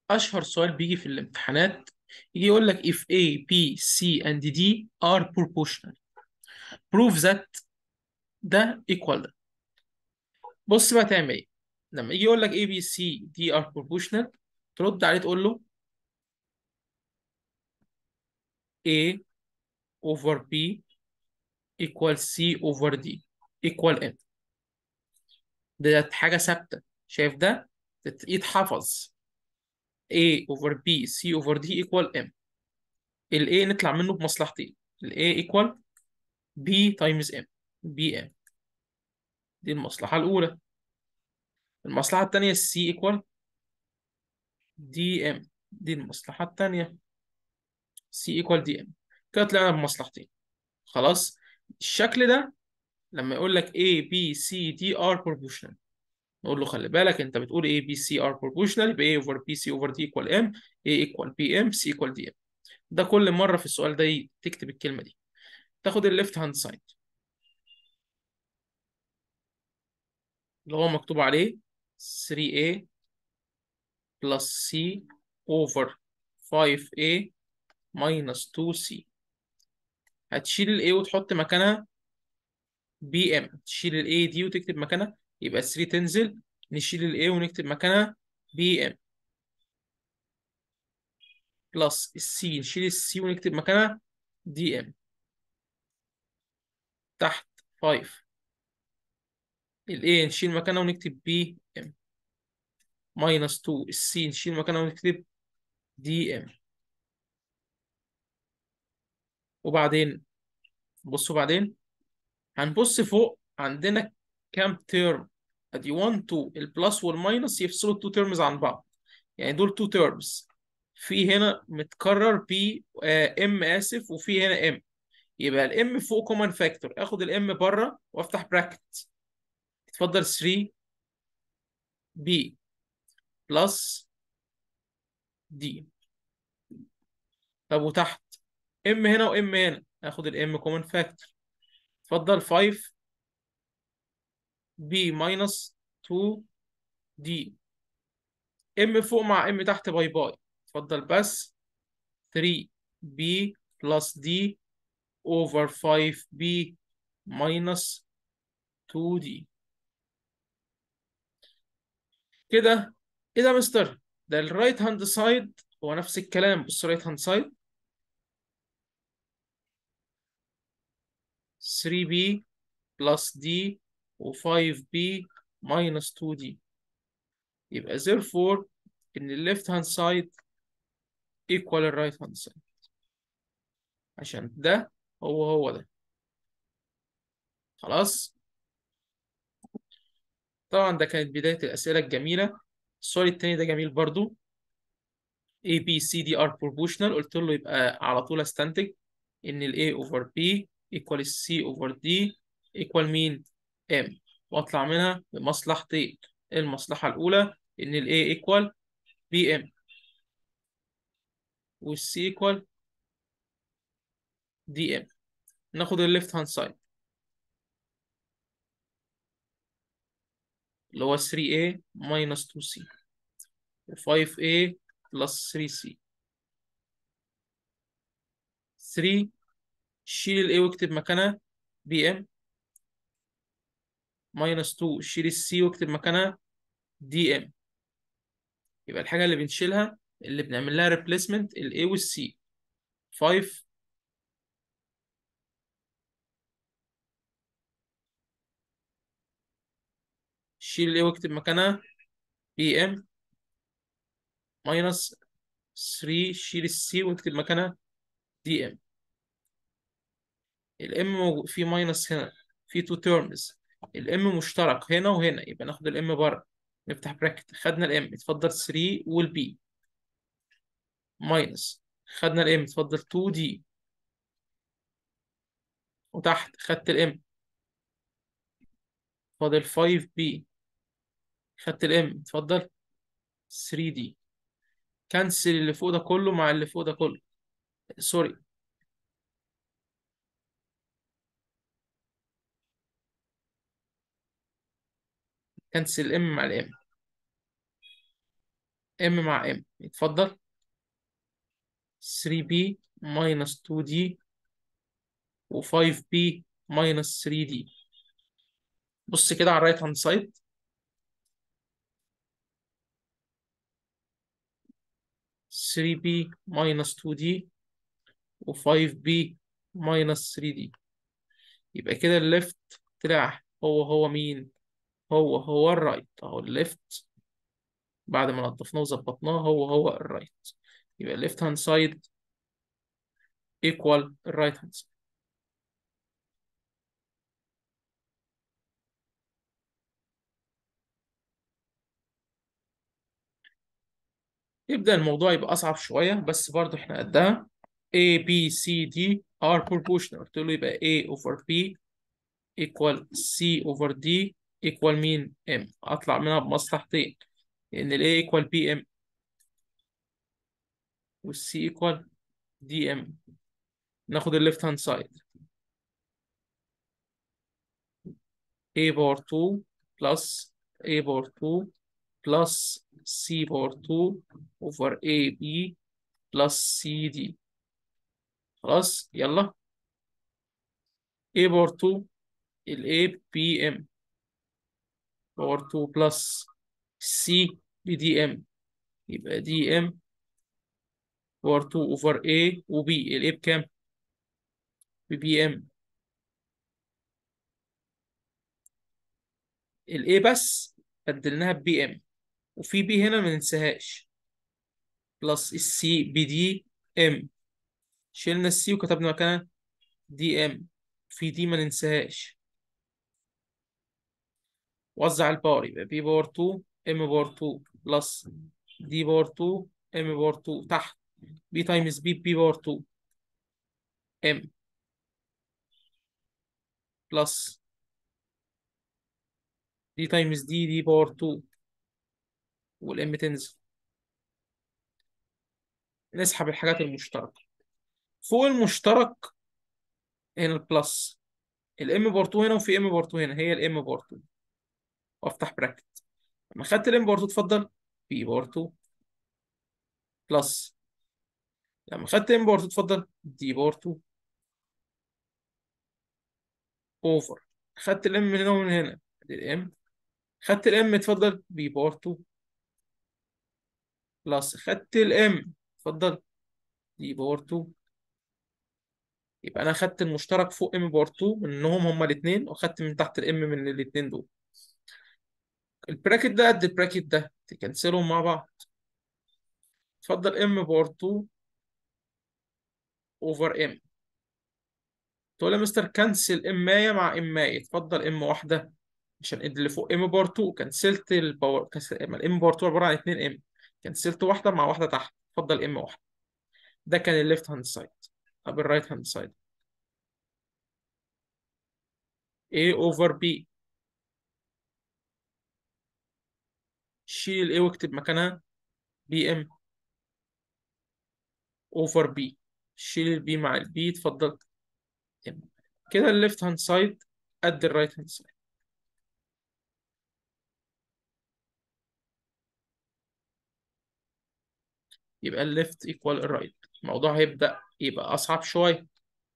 اشهر سؤال بيجي في الامتحانات يجي يقول لك if A B C and D are proportional prove that ده equal ده بص بقى تعمل ايه لما يجي يقول لك A B C D are proportional ترد عليه تقول له A over B equal C over D equal M ده حاجة ثابتة شايف ده تت- يتحفظ A over B C over D equal M ال A نطلع منه بمصلحتين ال A equal B times M BM دي المصلحة الأولى المصلحة التانية C equal DM دي المصلحة التانية C equal DM كده طلعنا بمصلحتين خلاص الشكل ده لما يقول لك A B C D are proportional نقول له خلي بالك انت بتقول A B C are proportional يبقى A over B C over D equal M A equal BM C equal DM ده كل مرة في السؤال ده ي- تكتب الكلمة دي تاخد الليفت هاند سايد اللي هو مكتوب عليه 3A plus C over 5A minus 2C هتشيل ال A وتحط مكانها BM تشيل ال A دي وتكتب مكانها يبقى 3 تنزل نشيل ال A ونكتب مكانها BM بلس ال C نشيل ال C ونكتب مكانها DM تحت 5 ال A نشيل مكانها ونكتب BM minus 2 ال C نشيل مكانها ونكتب DM وبعدين بصوا بعدين هنبص فوق عندنا كام تيرم ادي 1 2 البلس والماينس يفصلوا التو تيرمز عن بعض يعني دول تو تيرمز في هنا متكرر بي ام اسف وفي هنا ام يبقى الام فوق كومن فاكتور اخد الام بره وافتح براكت اتفضل 3 بي بلس دي طب وتحت ام هنا وام هنا اخد الام كومن فاكتور اتفضل 5 بي ماينس 2 دي ام فوق مع ام تحت باي باي اتفضل بس 3 بي بلس دي over 5b minus 2d كده ايه ده يا مستر ده الرايت هاند سايد هو نفس الكلام بص رايت هاند سايد 3b plus d و 5b minus 2d يبقى therefore ان ال left hand side equal ال right hand side عشان ده هو هو ده خلاص طبعا ده كانت بداية الأسئلة الجميلة السؤال التاني ده جميل برضو A B C D are proportional قلت له يبقى على طول استنتج إن ال A over B equal C over D equal مين؟ M وأطلع منها بمصلحتين المصلحة الأولى إن ال A equal BM وال C equal DM ناخد ال left hand side اللي هو 3A minus 2C و 5A plus 3C 3 شيل ال A واكتب مكانها BM minus 2 شيل ال C واكتب مكانها DM يبقى الحاجة اللي بنشيلها اللي بنعمل لها replacement ال A وال C 5 شيل ال A واكتب مكانها BM minus 3 شيل ال C واكتب مكانها DM ال M موجود في minus هنا في two terms ال M مشترك هنا وهنا يبقى ناخد ال M بره نفتح براكت خدنا ال M اتفضل 3 وال B minus خدنا ال M اتفضل 2D وتحت خدت ال M فاضل 5B خدت ال M اتفضل 3D كنسل اللي فوق ده كله مع اللي فوق ده كله سوري كنسل ال M مع ال M ام مع ام اتفضل 3b minus 2d و 5b minus 3d بص كده على الرايت هاند سايد ثري بي minus 2d و 5b minus 3d يبقى كده الليفت طلع هو هو مين هو هو الرايت اهو الليفت بعد ما نضفناه وظبطناه هو هو الرايت يبقى الليفت هاند سايد equal الرايت هاند سايد يبدأ الموضوع يبقى أصعب شوية بس برضه إحنا قدها A B C D are proportional قلت له يبقى A over B equal C over D equal مين M أطلع منها بمصلحتين لأن ال A equal B M وال C equal D M ناخد ال left hand side A باور 2 plus A باور 2 plus C باور 2 over AB plus CD خلاص يلا A باور 2 ال A بي M باور 2 plus C ب دي M يبقى دي M باور 2 over A و B ال A بكام؟ ب بي M ال A بس بدلناها ب بي M وفي B هنا ما ننساهاش بلس السي ب دي M شلنا السي وكتبنا مكانها دي ام في دي ما ننساهاش وزع الباور يبقى بي باور 2 ام باور 2 بلس دي باور 2 ام باور 2 تحت بي تايمز بي بي باور 2 ام بلس دي تايمز دي دي باور 2 والام تنزل نسحب الحاجات المشتركة فوق المشترك هنا البلس الام باور 2 هنا وفي ام باور 2 هنا هي الام باور 2 وافتح براكت لما خدت الام باور 2 اتفضل بي باور 2 بلس لما خدت ام باور 2 اتفضل دي باور 2 اوفر خدت الام من هنا ومن هنا الام خدت الام اتفضل بي باور 2 بلس خدت الام اتفضل دي باور 2 يبقى انا خدت المشترك فوق ام باور 2 منهم هما الاثنين واخدت من تحت الام من الاثنين دول البراكت ده قد البراكت ده تكنسلهم مع بعض اتفضل ام باور 2 اوفر ام تقول يا مستر كنسل امايه مع امايه اتفضل ام واحده عشان اللي فوق ام باور 2 كنسلت الباور كنسل الام باور 2 عباره عن 2 ام كنسلت واحده مع واحده تحت اتفضل ام واحده ده كان الليفت هاند سايد طب الرايت هاند سايد A over B شيل ال A واكتب مكانها بي ام over B شيل ال B مع ال B اتفضل M كده الليفت هاند سايد قد الرايت هاند سايد يبقى الليفت ايكوال الرايت الموضوع هيبدأ يبقى أصعب شوية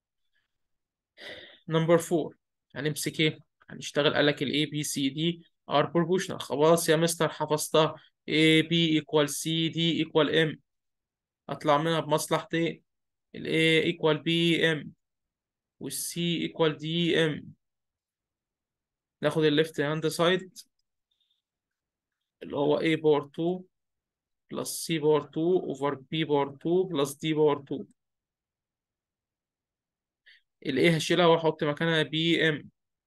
نمبر 4 هنمسك ايه؟ هنشتغل قال لك ال A B C D are proportional خلاص يا مستر حفظتها A B equal C D equal M أطلع منها بمصلحتين ال A equal B M وال C equal D M ناخد ال left hand side اللي هو A باور 2 plus C باور 2 over B باور 2 plus D باور 2 ال A هشيلها وأحط مكانها بي ام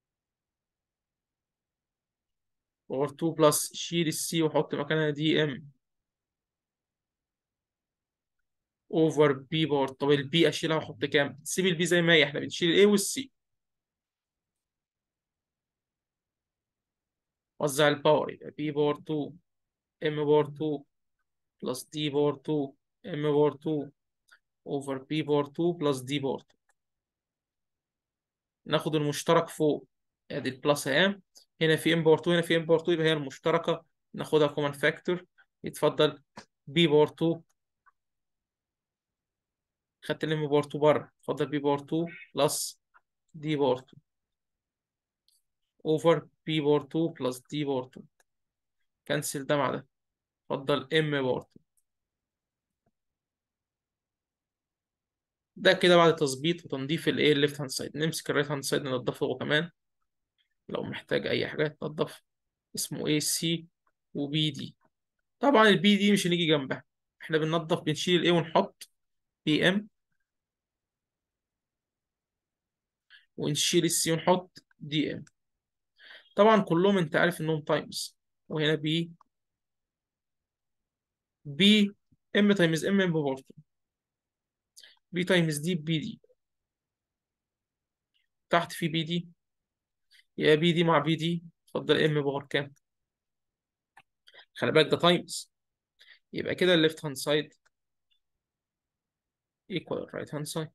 باور 2 بلس شيل السي وأحط مكانها دي ام اوفر بي باور طب البي اشيلها واحط كام؟ سيب البي زي ما هي احنا بنشيل الاي والسي وزع الباور يبقى بي باور 2 ام باور 2 بلس دي باور 2 ام باور 2 اوفر بي باور 2 بلس دي باور 2 ناخد المشترك فوق ادي البلس اهي هنا في ام باور 2 هنا في ام باور 2 يبقى هي المشتركه ناخدها كومن فاكتور يتفضل بي باور 2 خدت الام باور 2 بره اتفضل بي باور 2 بلس دي باور 2 اوفر بي باور 2 بلس دي باور 2 كنسل ده مع ده اتفضل ام باور 2 ده كده بعد تظبيط وتنظيف الايه الليفت هاند سايد نمسك الرايت هاند سايد ننضفه هو كمان لو محتاج اي حاجه تنضف اسمه ايه سي وبي دي طبعا البي دي مش هنيجي جنبها احنا بننضف بنشيل الايه ونحط بي ام ونشيل السي ونحط دي ام طبعا كلهم انت عارف انهم تايمز وهنا بي بي ام تايمز ام ام برضه بي تايمز دي بي دي تحت في بي دي يا بي دي مع بي دي اتفضل ام باور كام خلي بالك ده تايمز يبقى كده الليفت هاند سايد ايكوال الرايت هاند سايد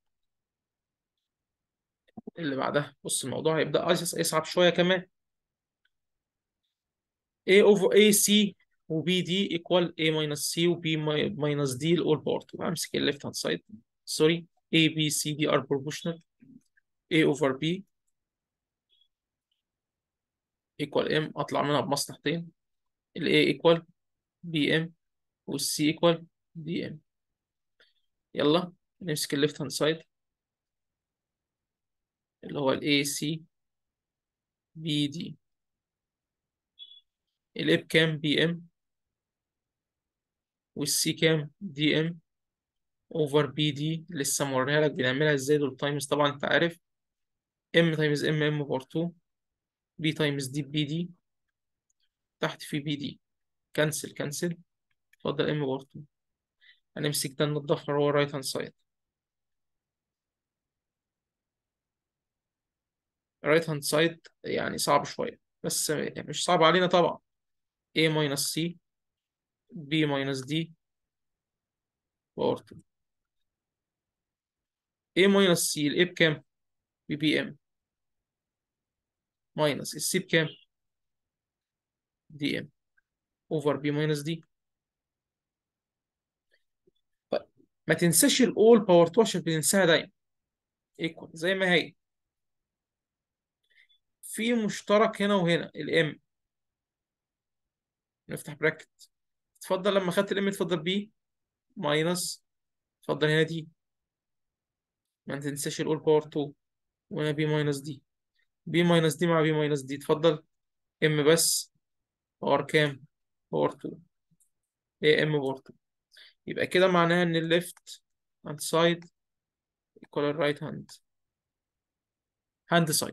اللي بعدها بص الموضوع هيبدأ يصعب شوية كمان A over AC و BD equal A minus C و B minus D الأول بارت وأمسك ال left hand side sorry A B C D are proportional A over B equal M أطلع منها بمصلحتين ال A equal BM وال C equal DM يلا نمسك ال left hand side اللي هو ال AC BD ال A بكام BM والسي كام دي ام اوفر بي دي لسه موريها لك بنعملها ازاي دول تايمز طبعا انت عارف ام تايمز ام ام بار 2 بي تايمز دي بي دي تحت في بي دي كنسل كنسل اتفضل ام بار 2 هنمسك ده ننضفه هو الرايت هاند سايد الرايت هاند سايد يعني صعب شويه بس مش صعب علينا طبعا A minus C B minus D باور 2 A minus C ال A بكام؟ ب بي ام ماينس السي بكام؟ دي ام اوفر بي ماينس دي طيب ما تنساش الاول باور 2 عشان بننساها دايما ايكوال زي ما هي في مشترك هنا وهنا الام نفتح براكت اتفضل لما خدت الام اتفضل بي ماينس اتفضل هنا دي ما تنساش الاول باور 2 وهنا بي ماينس دي بي ماينس دي مع بي ماينس دي اتفضل ام بس باور كام باور 2 ايه ام باور 2 يبقى كده معناها ان الليفت هاند سايد equal الرايت هاند هاند سايد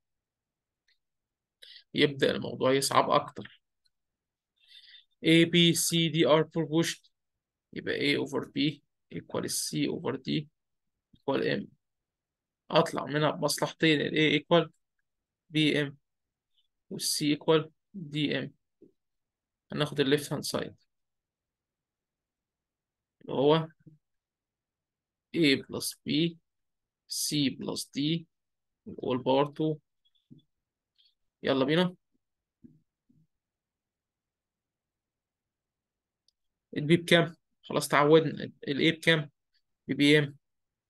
يبدأ الموضوع يصعب أكتر A B C D are proportional يبقى A over B equal C over D equal M أطلع منها بمصلحتين ال A equal B M وال C equal D M هناخد ال left hand side اللي هو A plus B C plus D all power 2 يلا بينا البي بكام؟ خلاص تعودنا الاي بكام؟ ببي ام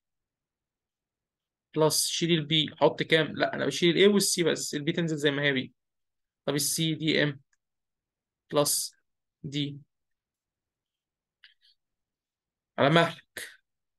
بلس شيل البي حط كام؟ لا انا بشيل الاي والسي بس البي تنزل زي ما هي بي طب السي دي ام بلس دي على مهلك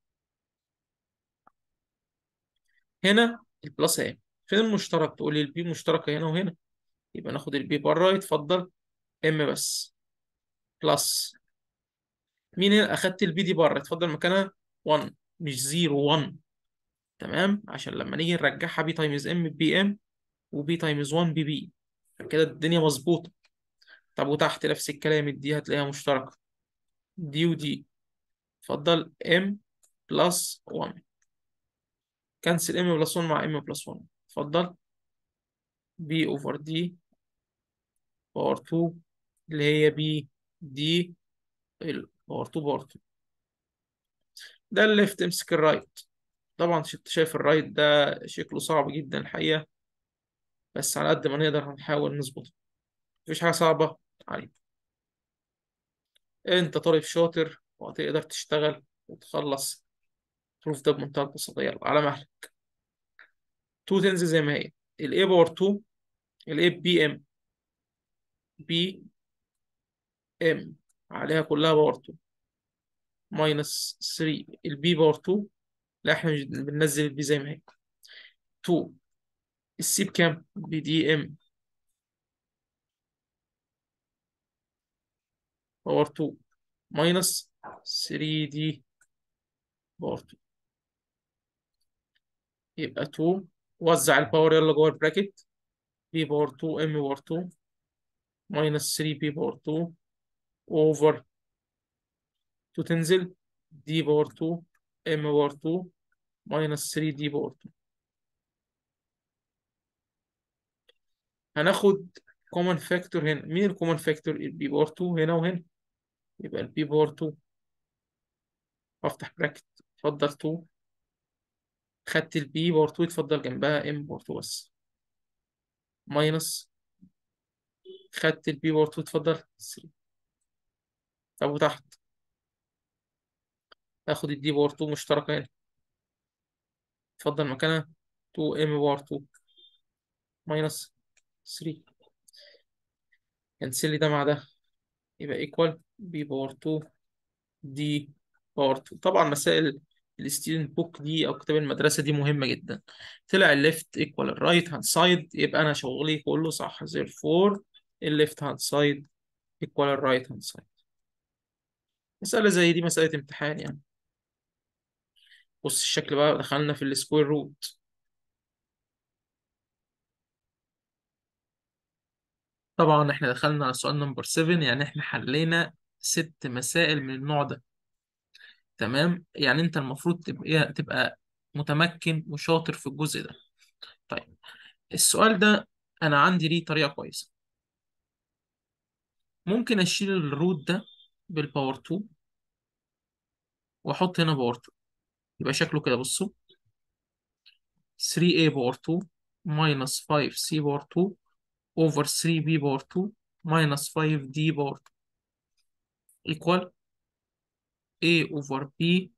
هنا البلس اهي فين المشترك؟ تقول لي البي مشتركة هنا وهنا يبقى ناخد البي بره يتفضل ام بس بلس مين هنا اخدت البي دي بره اتفضل مكانها 1 مش 0 1 تمام عشان لما نيجي نرجعها بي تايمز ام بي ام وبي تايمز 1 بي بي كده الدنيا مظبوطه طب وتحت نفس الكلام دي هتلاقيها مشتركه دي ودي اتفضل ام بلس 1 كنسل ام بلس 1 مع ام بلس 1 اتفضل بي اوفر دي باور 2 اللي هي بي دي باور 2 باور 2 ده الليفت امسك الرايت طبعا انت شايف الرايت ده شكله صعب جدا الحقيقة بس على قد ما نقدر هنحاول نظبطه مفيش حاجة صعبة عليه انت طالب شاطر وهتقدر تشتغل وتخلص البروف ده بمنتهى البساطة يلا على مهلك 2 تنزل زي ما هي ال A باور 2 ال A بي ام بي ام عليها كلها باور 2 ماينس 3 البي باور 2 لا احنا مش بننزل البي زي ما هي 2 السي بكام؟ بدي ام باور 2 ماينس 3 دي باور 2 يبقى 2 وزع الباور يلا جوه البراكت بي باور 2 ام باور 2 ماينس 3 بي باور 2 اوفر 2 تنزل دي باور 2 ام باور 2 ماينس 3 دي باور 2 هناخد كومن فاكتور هنا مين الكومن فاكتور البي باور 2 هنا وهنا يبقى البي باور 2 افتح براكت اتفضل 2 خدت البي باور 2 اتفضل جنبها ام باور 2 بس ماينس خدت البي باور 2 اتفضل 3 طب وتحت اخد الدي باور 2 مشتركة هنا اتفضل مكانها 2 ام باور 2 ماينس 3 كنسل لي ده مع ده يبقى ايكوال بي باور 2 دي باور 2 طبعا مسائل الستودنت بوك دي او كتاب المدرسه دي مهمه جدا طلع الليفت ايكوال الرايت هاند سايد يبقى انا شغلي كله صح زي الفور الليفت هاند سايد ايكوال الرايت هاند سايد مسألة زي دي مسألة امتحان يعني بص الشكل بقى دخلنا في السكوير روت طبعا احنا دخلنا على سؤال نمبر 7 يعني احنا حلينا ست مسائل من النوع ده تمام يعني انت المفروض تبقى تبقى متمكن وشاطر في الجزء ده طيب السؤال ده انا عندي ليه طريقة كويسة ممكن اشيل الروت ده بالباور 2 واحط هنا باور 2 يبقى شكله كده بصوا 3a باور 2 minus 5c باور 2 over 3b باور 2 minus 5d باور 2 equal a over b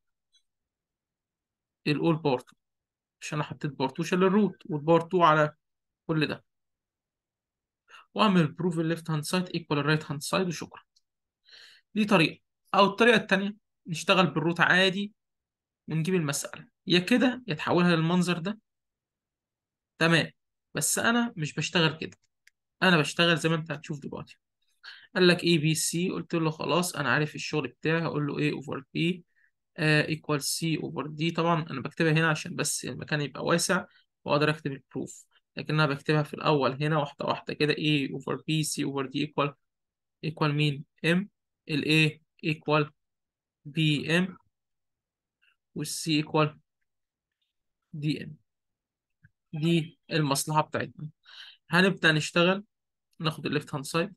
الأول باور 2 عشان أنا حطيت باور 2 شال الروت والباور 2 على كل ده وأعمل بروف الليفت هاند سايد ايكوال الرايت هاند سايد وشكرا دي طريقة أو الطريقة التانية نشتغل بالروت عادي ونجيب المسألة يا كده يا تحولها للمنظر ده تمام بس أنا مش بشتغل كده أنا بشتغل زي ما أنت هتشوف دلوقتي قال لك اي بي سي قلت له خلاص أنا عارف الشغل بتاعي هقول له A over B ايكوال سي اوفر دي طبعا انا بكتبها هنا عشان بس المكان يبقى واسع واقدر اكتب البروف لكن انا بكتبها في الاول هنا واحده واحده كده A اوفر B C اوفر D ايكوال ايكوال مين M ال A ايكوال B M وال C ايكوال D M دي المصلحه بتاعتنا هنبدا نشتغل ناخد الليفت هاند سايد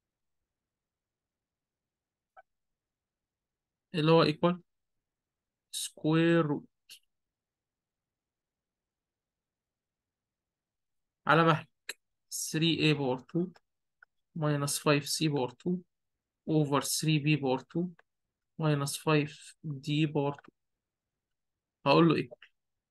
اللي هو ايكوال سكوير روت على مهلك 3a باور 2 minus 5c باور 2 over 3b باور 2 minus 5d باور 2 هقول له equal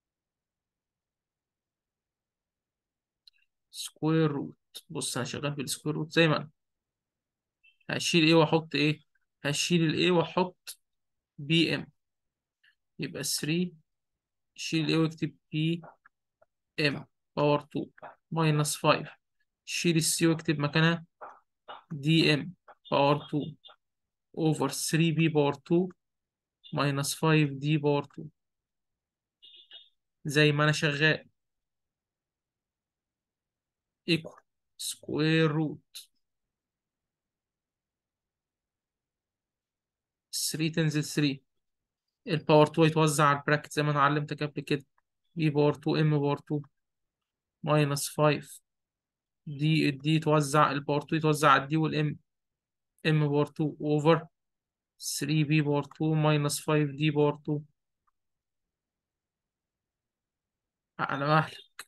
سكوير روت بص انا شغال بالسكوير روت زي ما انا هشيل ايه واحط ايه هشيل الايه واحط بي ام يبقى 3 شيل ايه واكتب بي ام باور 2 minus 5 شيل السي واكتب مكانها دي ام باور 2 over 3b باور 2 minus 5d باور 2 زي ما انا شغال equal square root 3 تنزل 3 الباور 2 يتوزع على البراكت زي ما انا علمتك قبل كده b باور 2 m باور 2 minus 5 دي الدي يتوزع الباور 2 يتوزع على الدي والام m باور 2 over 3b باور 2 minus 5d باور 2 على مهلك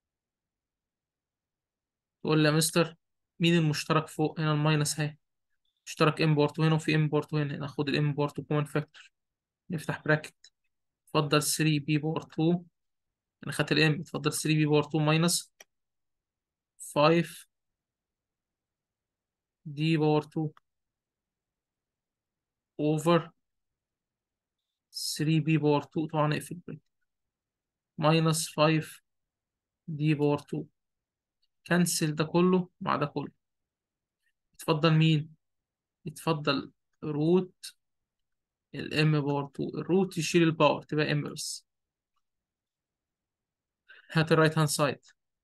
تقول لي يا مستر مين المشترك فوق هنا الماينس اهي اشترك امبورت هنا وفي امبورت هنا ناخد الامبورت كومن فاكتور نفتح براكت اتفضل 3 بي باور 2 انا خدت الام اتفضل 3 بي باور 2 ماينس 5 دي باور 2 اوفر 3 بي باور 2 طبعا نقفل براكت ماينس 5 دي باور 2 كنسل ده كله مع ده كله اتفضل مين يتفضل روت الام باور 2 الروت يشيل الباور تبقى ام بس هات الرايت هاند سايد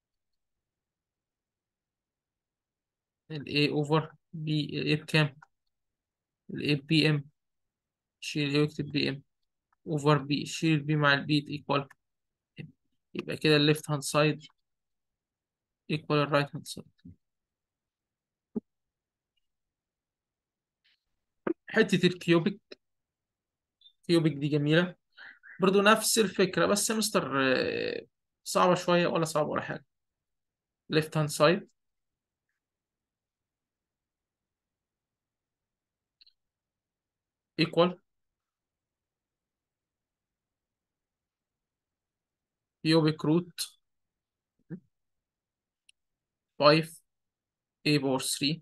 الاي اوفر بي الاي بكام الاي بي ام شيل الاي واكتب بي ام اوفر بي شيل البي مع البي ايكوال يبقى كده الليفت هاند سايد ايكوال الرايت هاند سايد حتة الكيوبيك كيوبيك دي جميلة برضو نفس الفكرة بس يا مستر آه، صعبة شوية ولا صعبة ولا حاجة left hand side equal cubic root 5 a power 3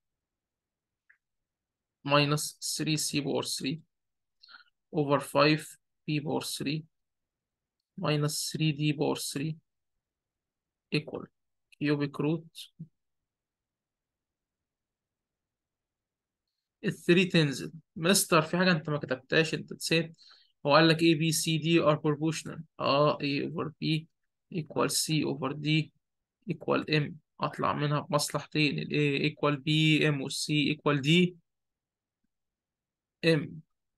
minus 3c power 3 over 5 b power 3 minus 3d power 3 equal cubic root الثري تنزل مستر في حاجة انت ما كتبتهاش انت نسيت هو قال لك A B C D are proportional اه A over B equal C over D equal M اطلع منها بمصلحتين ال A equal B M وال C equal D M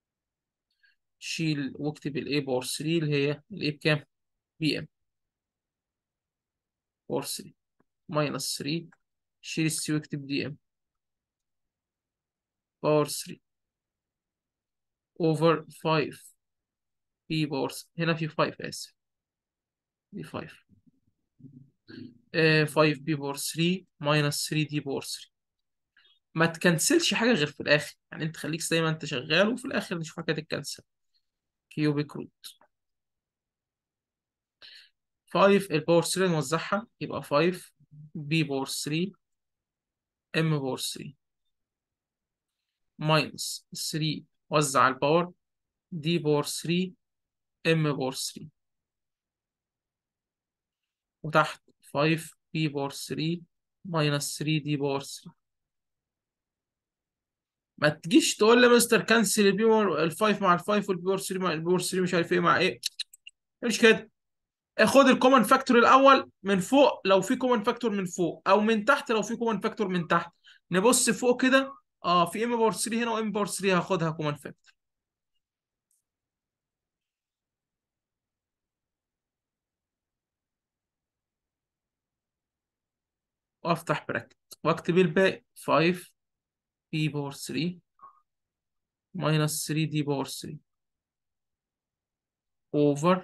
شيل واكتب ال A باور 3 اللي هي ال A بكام؟ بي ام باور 3 minus 3 شيل ال C واكتب دي ام باور 3 over 5 بي باور هنا في 5 آسف دي 5 آه 5 بي باور 3 minus 3 دي باور 3 ما تكنسلش حاجة غير في الآخر يعني أنت خليك زي ما أنت شغال وفي الآخر نشوف حاجة تتكنسل كيوبيك روت 5 الباور 3 نوزعها يبقى 5 بي باور 3 ام باور 3 ماينس 3 وزع الباور دي باور 3 ام باور 3 وتحت 5 بي باور 3 ماينس 3 دي باور 3 ما تجيش تقول لي مستر كنسل البي باور ال 5 مع ال 5 والبي باور 3 مع البي باور 3 مش عارف ايه مع ايه مش كده خد الكومن فاكتور الاول من فوق لو في كومن فاكتور من فوق او من تحت لو في كومن فاكتور من تحت نبص فوق كده اه في ام باور 3 هنا وام باور 3 هاخدها كومن فاكتور وافتح براكت واكتب الباقي 5 بي باور 3 ماينس 3 دي باور 3 اوفر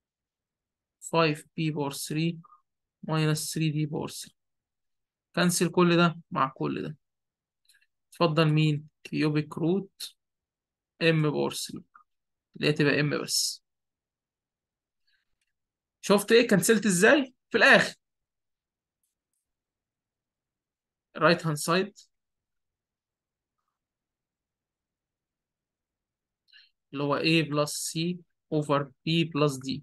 5 بي باور 3 ماينس 3 دي باور 3 كنسل كل ده مع كل ده اتفضل مين كيوبيك روت ام باور 3 اللي هي تبقى ام بس شفت ايه كنسلت ازاي في الاخر رايت هاند سايد اللي هو A بلس C over B بلس D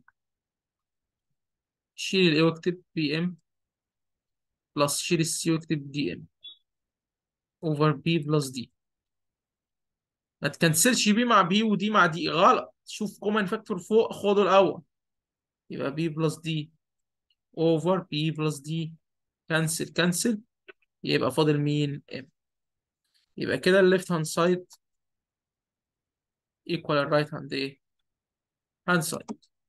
شيل ال A واكتب BM بلس شيل ال C واكتب DM over B بلس D ما تكنسلش B مع B ودي مع D غلط شوف كومن فاكتور فوق خده الأول يبقى B بلس D over B بلس D كنسل كنسل يبقى فاضل مين M يبقى كده الليفت هاند سايد equal الرايت هاند ايه هاند سايد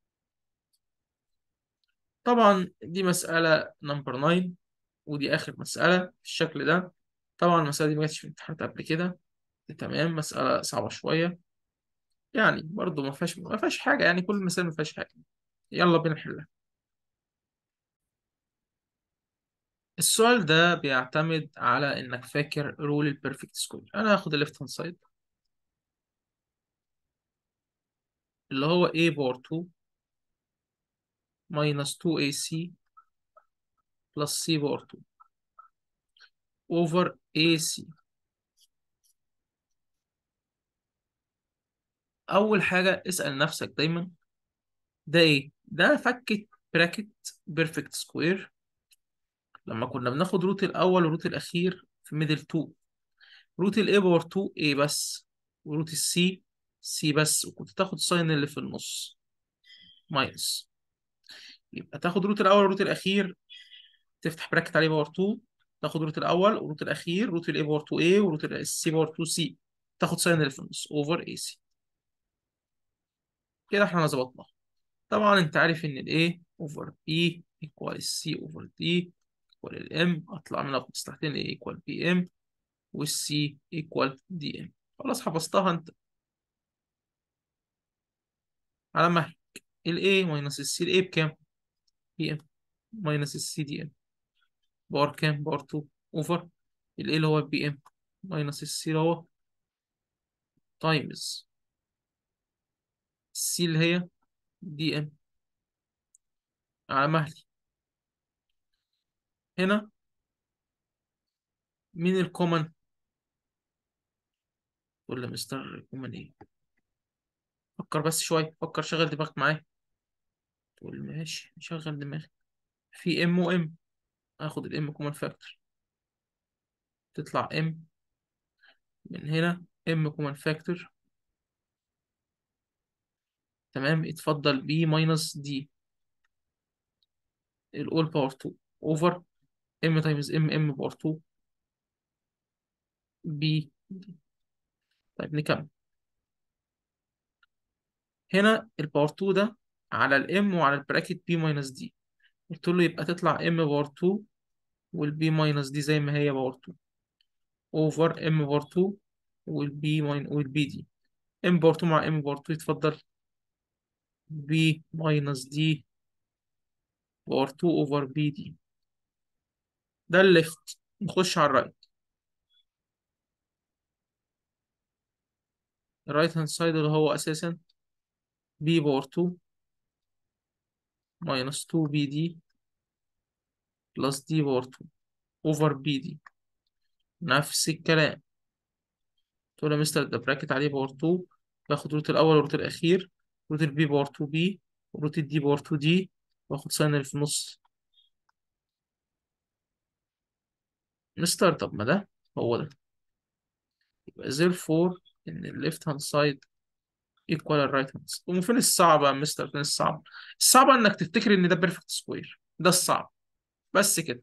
طبعا دي مسألة نمبر 9 ودي آخر مسألة بالشكل ده طبعا المسألة دي ما جاتش في امتحانات قبل كده تمام مسألة صعبة شوية يعني برضو ما فيهاش ما فيهاش حاجة يعني كل المسائل ما فيهاش حاجة يلا بينا نحلها السؤال ده بيعتمد على انك فاكر رول البيرفكت سكوير انا هاخد الليفت هاند سايد اللي هو a باور 2 minus 2ac plus c باور 2 over ac اول حاجه اسال نفسك دايما ده ايه ده فكة براكت بيرفكت سكوير لما كنا بناخد روت الاول والروت الاخير في ميدل 2 روت الاي باور 2 a بس وروت السي سي بس وكنت تاخد ساين اللي في النص ماينس يبقى تاخد روت الاول والروت الاخير تفتح براكت عليه باور 2 تاخد روت الاول والروت الاخير روت الاي باور 2 a وروت السي باور 2 c تاخد ساين اللي في النص اوفر اي سي كده احنا ظبطنا طبعا انت عارف ان الاي اوفر بي ايكوال السي اوفر دي ايكوال الام اطلع منها بمصلحتين الاي ايكوال بي ام والسي ايكوال دي ام خلاص حفظتها انت على مهلك الاي ماينس السي الاي بكام بي ام ماينس السي دي ام باور كام باور 2 اوفر الاي اللي هو البي ام ماينس السي اللي هو تايمز السي اللي هي دي ام على مهلي هنا مين الكومن تقول لي مستر الكومن ايه فكر بس شويه فكر شغل دماغك معايا تقول ماشي شغل دماغي في ام وام اخد الام كومن فاكتور تطلع ام من هنا ام كومن فاكتور تمام اتفضل بي ماينس دي الاول باور 2 اوفر ام تايمز ام ام باور 2 بي طيب نكمل هنا الباور 2 ده على الام وعلى البراكت بي ماينس دي قلت له يبقى تطلع ام باور 2 والبي ماينس دي زي ما هي باور 2 اوفر ام باور 2 والبي ماين والبي دي ام باور 2 مع ام باور 2 يتفضل بي ماينس دي باور 2 اوفر بي دي ده الليفت نخش على الرايت الرايت هاند سايد اللي هو اساسا بي باور 2 ماينس 2 بي دي بلس دي باور 2 اوفر بي دي نفس الكلام تقول يا مستر ده براكت عليه باور 2 باخد روت الاول والروت الاخير روت البي باور 2 بي وروت الدي باور 2 دي واخد ساين اللي في النص مستر طب ما ده هو ده يبقى therefore ان الليفت هاند سايد ايكوال الرايت هاند سايد وفين الصعب يا مستر فين الصعب الصعب انك تفتكر ان ده بيرفكت سكوير ده الصعب بس كده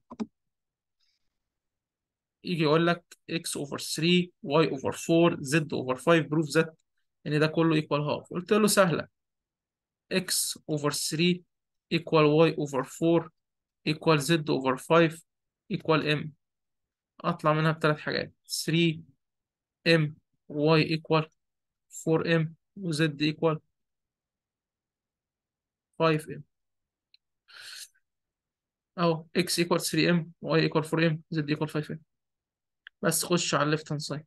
يجي يقول لك x over 3 y over 4 z over 5 بروف ذات ان ده كله ايكوال هاف قلت له سهله x over 3 equal y over 4 equal z over 5 equal m اطلع منها بثلاث حاجات 3 m y equal 4m و z equal 5m اهو x equal 3m y equal 4m z equal 5m بس خش على الليفت هاند سايد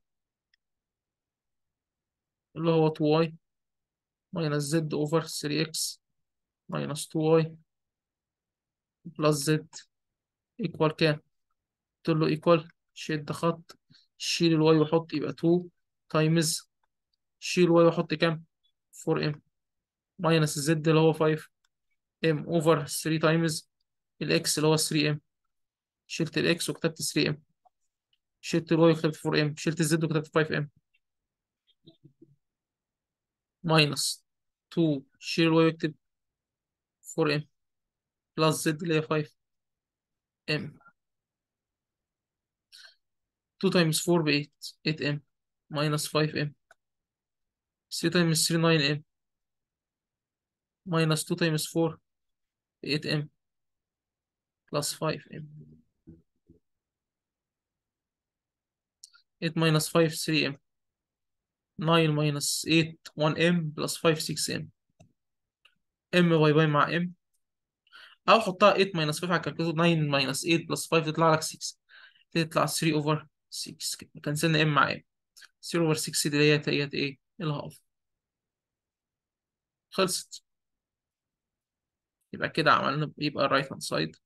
اللي هو 2y minus z over 3x minus 2y plus z equal كام؟ قلت له equal شد خط شيل الواي وحط يبقى 2 تايمز شيل الواي وحط كام؟ 4m minus الزد اللي هو 5m over 3 تايمز الاكس اللي هو 3m شلت الاكس وكتبت 3m شلت الواي وكتبت 4m شلت الزد وكتبت 5m minus 2 شيل الواي واكتب 4m بلس زد اللي هي 5m 2 times 4 ب 8 8m minus 5m 3 times 3 9m minus 2 times 4 ب 8m plus 5m 8 minus 5 3m 9 minus 8 1m plus 5 6m m باي باي مع m او حطها 8 ماينس 5 على الكالكوليتر 9 ماينس 8 بلس 5 تطلع لك 6 تطلع 3 اوفر 6 كده كنسلنا ام مع ام 3 اوفر 6 دي هي ديت ايه الهاف خلصت يبقى كده عملنا يبقى الرايت هاند سايد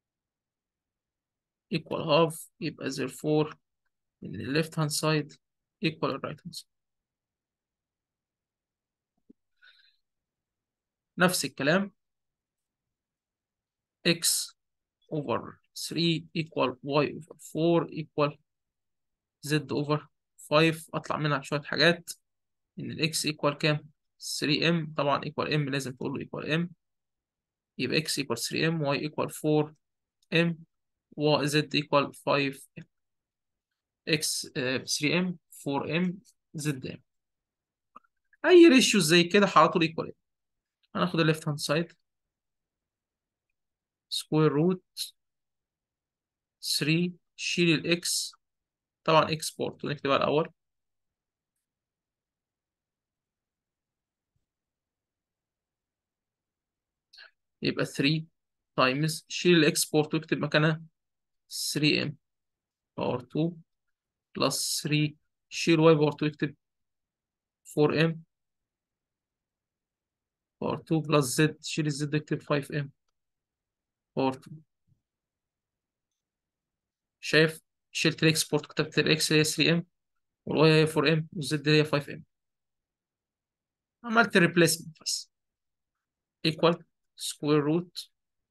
equal half يبقى therefore ان ال left hand side equal ال right hand side نفس الكلام x over 3 equal y over 4 equal z over 5 اطلع منها شوية حاجات ان ال x equal كام 3m طبعا equal m لازم تقول له equal m يبقى x equal 3m y equal 4m و z equal 5m x آه، 3m 4m zm اي ريشيو زي كده على طول equal m هناخد ال left hand side square root 3 شيل الاكس طبعا اكسبورت ونكتبها الاول يبقى 3 تايمز شيل الاكسبورت واكتب مكانها 3m باور 2 بلس 3 شيل y باور 2 اكتب 4m باور 2 بلس z شيل الزد اكتب 5m باور 2 شايف شلت الاكسبورت كتبت الاكس هي 3m والواي هي 4m والزد هي 5m عملت ريبليسمنت بس equal square root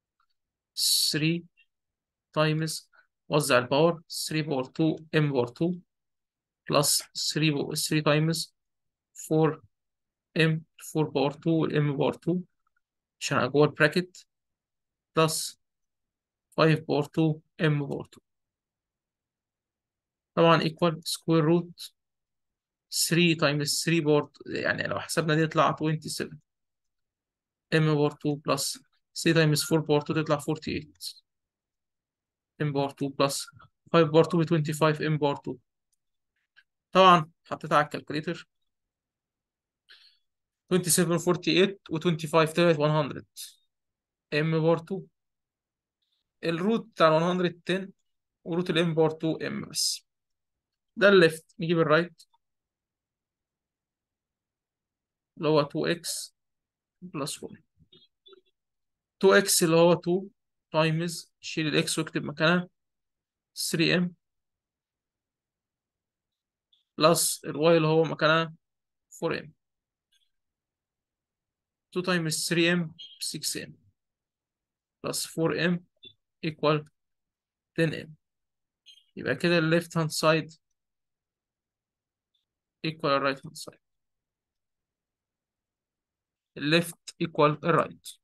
3 تايمز وزع الباور 3 باور 2 m باور 2 بلس 3 باور 3 تايمز 4 m 4 باور 2 m باور 2 عشان جوه البراكت بلس 5 باور 2 m باور 2 طبعا equal square root 3 تايمز 3 باور يعني لو حسبنا دي تطلع 27 m باور 2 بلس 3 تايمز 4 باور 2 تطلع 48 m باور 2 بلس 5 باور 2 ب 25 m باور 2 طبعا حطيتها على الكالكوليتر 27 48 و 25 طلعت 100 m باور 2 الروت بتاع 110 وروت الام باور 2 ام بس ده الليفت نجيب الرايت اللي هو 2x بلس 1 2x اللي هو 2 تايمز شيل الاكس واكتب مكانها 3m بلس الواي اللي هو مكانها 4m 2 تايمز 3m 6m بلس 4m equal 10m يبقى كده ال left hand side equal ال right hand side ال left equal ال right